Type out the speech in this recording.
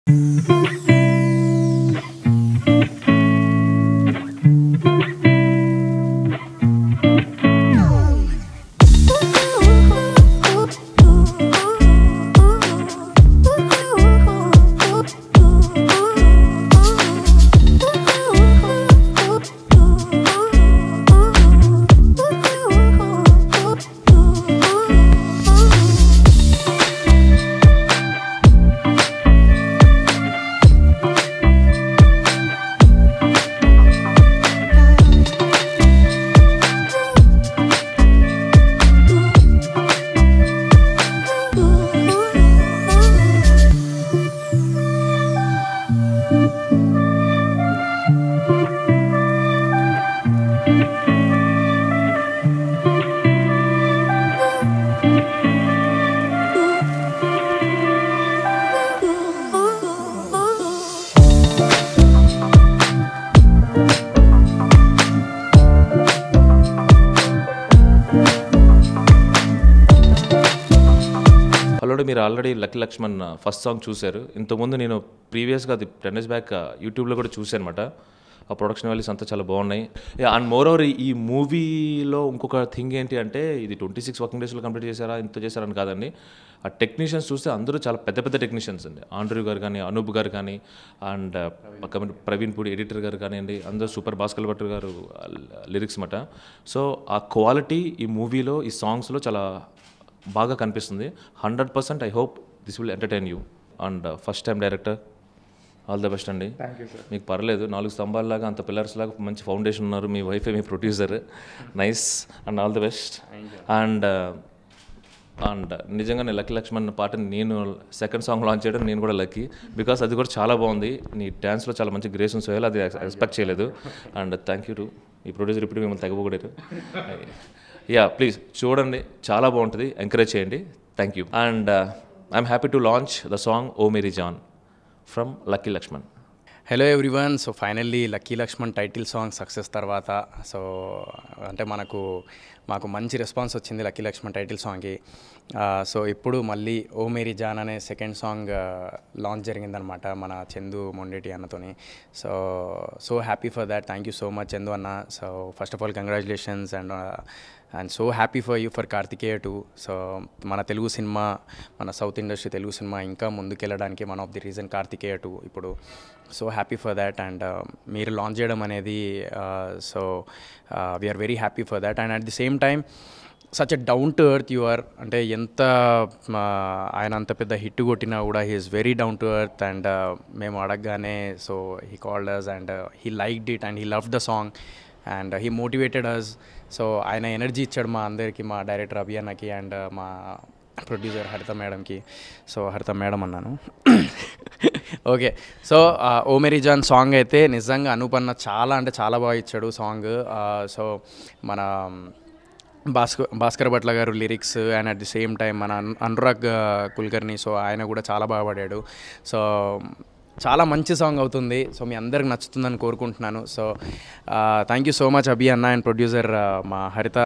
హలోలో మీరు already Lucky Lakshman first song చూశారు ఇంతకుముందు నేను ప్రీవియస్గా అది టెన్ డేస్ బ్యాక్ యూట్యూబ్లో కూడా చూశాను అనమాట ఆ ప్రొడక్షన్ వాల్యూస్ అంతా చాలా బాగున్నాయి అండ్ మోర్ ఓవర్ ఈ మూవీలో ఇంకొక థింగ్ ఏంటి అంటే ఇది ట్వంటీ సిక్స్ వర్కింగ్ డేస్లో కంప్లీట్ చేశారా ఇంత చేశారని కాదండి ఆ టెక్నీషియన్స్ చూస్తే అందరూ చాలా పెద్ద పెద్ద టెక్నీషియన్స్ అండి ఆండ్రూ గారు కానీ అనూప్ గారు కానీ అండ్ పక్కన ప్రవీణ్ పూడి ఎడిటర్ గారు కానివ్వండి అందరూ సూపర్ భాస్కర్ భట్ గారు లిరిక్స్ మాట సో ఆ క్వాలిటీ ఈ మూవీలో ఈ సాంగ్స్లో చాలా బాగా కనిపిస్తుంది hundred percent I hope this will entertain you and first time director all the best అండి మీకు పర్లేదు నాలుగు స్తంభాలలాగా అంత పిల్లర్స్ లాగా మంచి ఫౌండేషన్ ఉన్నారు మీ వైఫే మీ producer nice and all the best and and నిజంగా నేను లక్కీ లక్ష్మణ్ పాటని నేను సెకండ్ సాంగ్ లాంచ్ చేయడం నేను కూడా లక్కీ బికాస్ అది కూడా చాలా బాగుంది నీ డ్యాన్స్లో చాలా మంచి గ్రేస్ ఉంది సోయల్ అది ఎక్స్పెక్ట్ చేయలేదు అండ్ థ్యాంక్ యూ టు ఈ ప్రొడ్యూసర్ ఇప్పుడు మిమ్మల్ని తగ్గబోకడారు యా ప్లీజ్ చూడండి చాలా బాగుంటుంది ఎంకరేజ్ చేయండి thank you and I'm happy to launch the song O Meri Jaan from Lucky Lakshman hello everyone so finally Lucky Lakshman title song success తర్వాత సో అంటే మనకు మాకు మంచి రెస్పాన్స్ వచ్చింది లక్కీ లక్ష్మణ్ టైటిల్ సాంగ్కి సో ఇప్పుడు మళ్ళీ ఓ మేరీ జాన్ అనే సెకండ్ సాంగ్ లాంచ్ జరిగిందనమాట మన చందు మొండేటి అన్నతోని so so happy for that thank you so much Chandu అన్న so first of all congratulations and and so happy for you for Karthikeya two so మన తెలుగు సినిమా మన సౌత్ ఇండస్ట్రీ తెలుగు సినిమా ఇంకా ముందుకెళ్ళడానికి one of the reason Karthikeya two ఇప్పుడు so happy for that and మీరు launch చేయడం అనేది so we are very happy for that and at the same time such a down to earth you are అంటే ఎంత ఆయన అంత పెద్ద హిట్ కొట్టినా కూడా he is very down to earth and మేము అడగగానే so he called us and he like it and he love the song and he motivated us so ఆయన ఎనర్జీ ఇచ్చాడు మా అందరికి మా డైరెక్టర్ అభియాన్నకి అండ్ మా ప్రొడ్యూసర్ హరిత మేడంకి సో హరిత మేడం అన్నాను okay so O Meri Jaan song అయితే నిజంగా అనుపన్న చాలా అంటే చాలా బాగా ఇచ్చాడు సాంగ్ సో మన భాస్కర్ భాస్కర్ భట్ల గారు lyrics and at the same time మన అనురాగ్ కుల్కర్ని సో ఆయన కూడా చాలా బాగా పాడాడు సో చాలా మంచి సాంగ్ అవుతుంది సో మీ అందరికి నచ్చుతుందని కోరుకుంటున్నాను so thank you so much Abhi అన్న అండ్ ప్రొడ్యూసర్ మా హరిత